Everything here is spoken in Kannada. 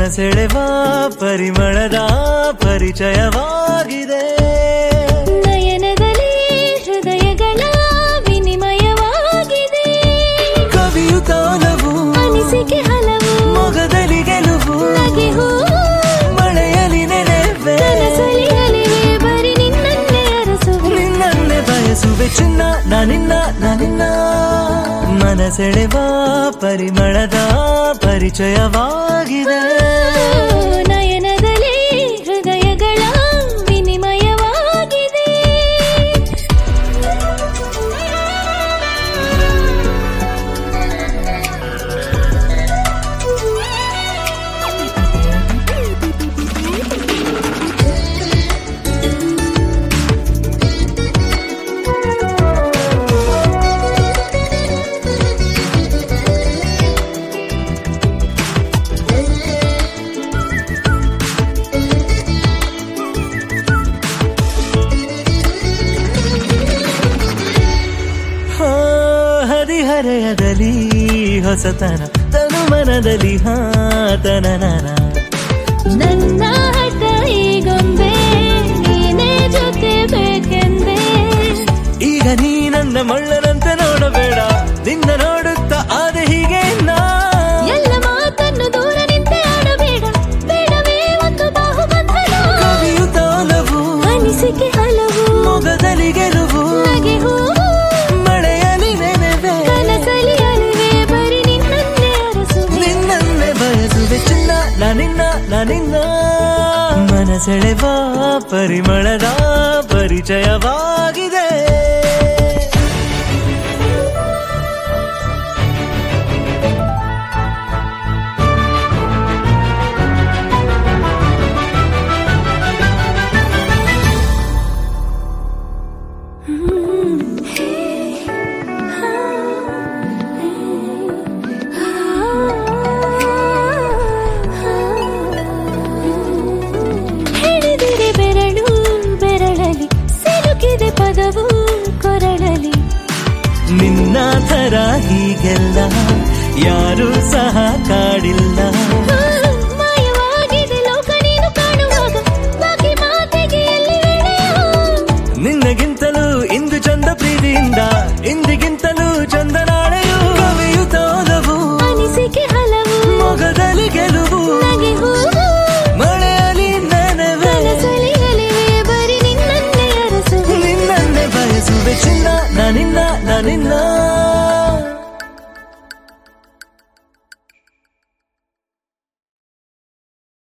ಮನಸೆಳೆವ ಪರಿಮಳದ ಪರಿಚಯವಾಗಿದೆ ನಯನದಲ್ಲಿ ಹೃದಯಗಳ ವಿನಿಮಯವಾಗಿದೆ ಕವಿಯು ತಾಲವು ಅನಿಸಿಕೆ ಹಲವು ಮೊಗದಲ್ಲಿ ಗೆಲುವು ನಗೆ ಹೂವು ಮಳೆಯಲಿ ನೆನೆವೆ ಕನಸಲಿ ಅಲಿವೆ ಬರಿ ನಿನ್ನನ್ನೇ ಅರಸುವೆ ನಿನ್ನನ್ನೇ ಬಯಸುವೆ ಚಿನ್ನ ನಾನಿನ್ನ ನಾನಿನ್ನ ಮನಸೆಳೆವ ಪರಿಮಳದ ಪರಿಚಯವಾಗಿದೆ ನಯನದಲ್ಲಿ ಹೃದಯಗಳ ವಿನಿಮಯವಾಗಿದೆ ಹಾ, ಹದಿಹರೆಯದಲ್ಲಿ ಹೊಸತನ ತನು ಮನದಲ್ಲಿ ಹಾ ತನನನ ನನ್ನ ಹಠ ಈಗೊಂದೇ ನೀನೇ ಜೊತೆ ಬೇಕೆಂದೇ ಈಗ ನೀ ನನ್ನ ಮಳ್ಳನಂತೆ ನೋಡಬೇಡ ನಿನ್ನ ನೋಡುತ್ತಾ ಆದೆ ಹೀಗೆ ನಾ ಎಲ್ಲ ಮಾತನ್ನು ದೂರ ನಿಂತೆ ಆಡಬೇಡ ಬೇಡವೇ ಒಂದು ಬಾಹುಬಂಧನ ಕವಿಯು ತಾಲವು ಅನಿಸಿಕೆ ಹಲವು ಮೊಗದಲ್ಲಿ ಗೆಲುವು ನಗೆ ಹೂವು ಮಳೆಯಲಿ ನೆನೆವೆ ಕನಸಲಿ ಅಲಿವೆ ಬರಿ ನಿನ್ನನ್ನೇ ಅರಸುವೆ ನಿನ್ನನ್ನೇ ಬಯಸುವೆ ಚಿನ್ನ ನಾನಿನ್ನ ನಾನಿನ್ನ ಮನಸೆಳೆವ ಪರಿಮಳದ ಪರಿಚಯವಾಗಿದೆ ಹಿಡಿದಿರೆ ಬೆರಳು ಬೆರಳಲಿ ಸಿಲುಕಿದೆ ಪದವು ಕೊರಳಲಿ ನಿನ್ನ ತರ ಹೀಗೆಲ್ಲ ಯಾರು ಸಹ ಕಾಡಿಲ್ಲ